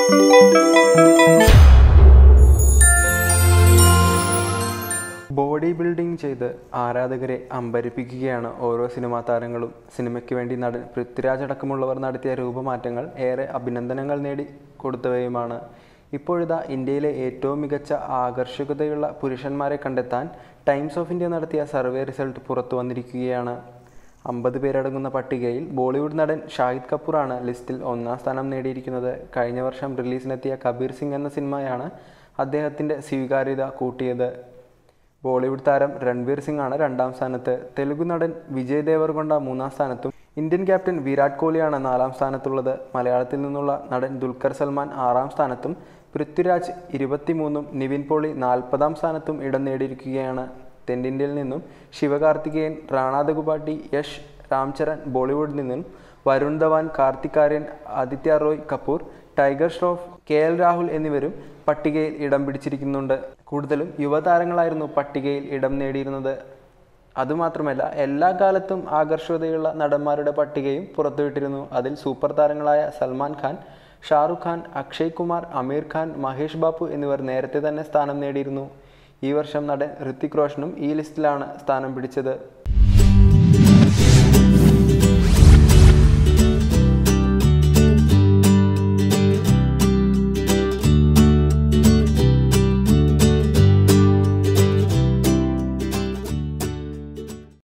body building ചെയ്ത് ആരാധകരെ അമ്പരിപ്പിക്കുകയാണ് ഓരോ സിനിമാ താരങ്ങളും സിനിമയ്ക്ക് വേണ്ടി നടൻ പൃഥ്വിരാജ് അടക്കമുള്ളവർ നടത്തിയ രൂപമാറ്റങ്ങൾ ഏറെ അഭിനന്ദനങ്ങൾ നേടി കൊടുത്തവയുമാണ് ഇപ്പോഴിതാ ഇന്ത്യയിലെ ഏറ്റവും മികച്ച ആകർഷകതയുള്ള പുരുഷന്മാരെ കണ്ടെത്താൻ ടൈംസ് ഓഫ് ഇന്ത്യ നടത്തിയ സർവേ റിസൾട്ട് പുറത്തു വന്നിരിക്കുകയാണ് അമ്പത് പേരടങ്ങുന്ന പട്ടികയിൽ ബോളിവുഡ് നടൻ ഷാഹിദ് കപൂറാണ് ലിസ്റ്റിൽ ഒന്നാം സ്ഥാനം നേടിയിരിക്കുന്നത് കഴിഞ്ഞ വർഷം റിലീസിനെത്തിയ കബീർ സിംഗ് എന്ന സിനിമയാണ് അദ്ദേഹത്തിൻ്റെ സ്വീകാര്യത കൂട്ടിയത് ബോളിവുഡ് താരം രൺവീർ സിംഗ് ആണ് രണ്ടാം സ്ഥാനത്ത് തെലുഗു നടൻ വിജയ് ദേവർകൊണ്ട മൂന്നാം സ്ഥാനത്തും ഇന്ത്യൻ ക്യാപ്റ്റൻ വിരാട് കോഹ്ലിയാണ് നാലാം സ്ഥാനത്തുള്ളത് മലയാളത്തിൽ നിന്നുള്ള നടൻ ദുൽഖർ സൽമാൻ ആറാം സ്ഥാനത്തും പൃഥ്വിരാജ് ഇരുപത്തിമൂന്നും നിവിൻ പോളി നാൽപ്പതാം സ്ഥാനത്തും ഇടം നേടിയിരിക്കുകയാണ് തെന്നിന്ത്യയിൽ നിന്നും ശിവകാർത്തികേയൻ റാണാ ദഗുപാട്ടി യഷ് രാംചരൺ ബോളിവുഡിൽ നിന്നും Varun Dhawan Kartik Aaryan Aditya Roy Kapur Tiger Shroff K L Rahul എന്നിവരും പട്ടികയിൽ ഇടം പിടിച്ചിരിക്കുന്നുണ്ട് കൂടുതലും യുവതാരങ്ങളായിരുന്നു പട്ടികയിൽ ഇടം നേടിയിരുന്നത് അതുമാത്രമല്ല എല്ലാ കാലത്തും ആകർഷകതയുള്ള നടന്മാരുടെ പട്ടികയും പുറത്തുവിട്ടിരുന്നു അതിൽ സൂപ്പർ താരങ്ങളായ സൽമാൻ ഖാൻ ഷാറുഖ് ഖാൻ അക്ഷയ് കുമാർ അമീർ ഖാൻ മഹേഷ് ബാബു എന്നിവർ നേരത്തെ തന്നെ സ്ഥാനം നേടിയിരുന്നു ഈ വർഷം നടൻ ഋത്തിക് റോഷനും ഈ ലിസ്റ്റിലാണ് സ്ഥാനം പിടിച്ചത്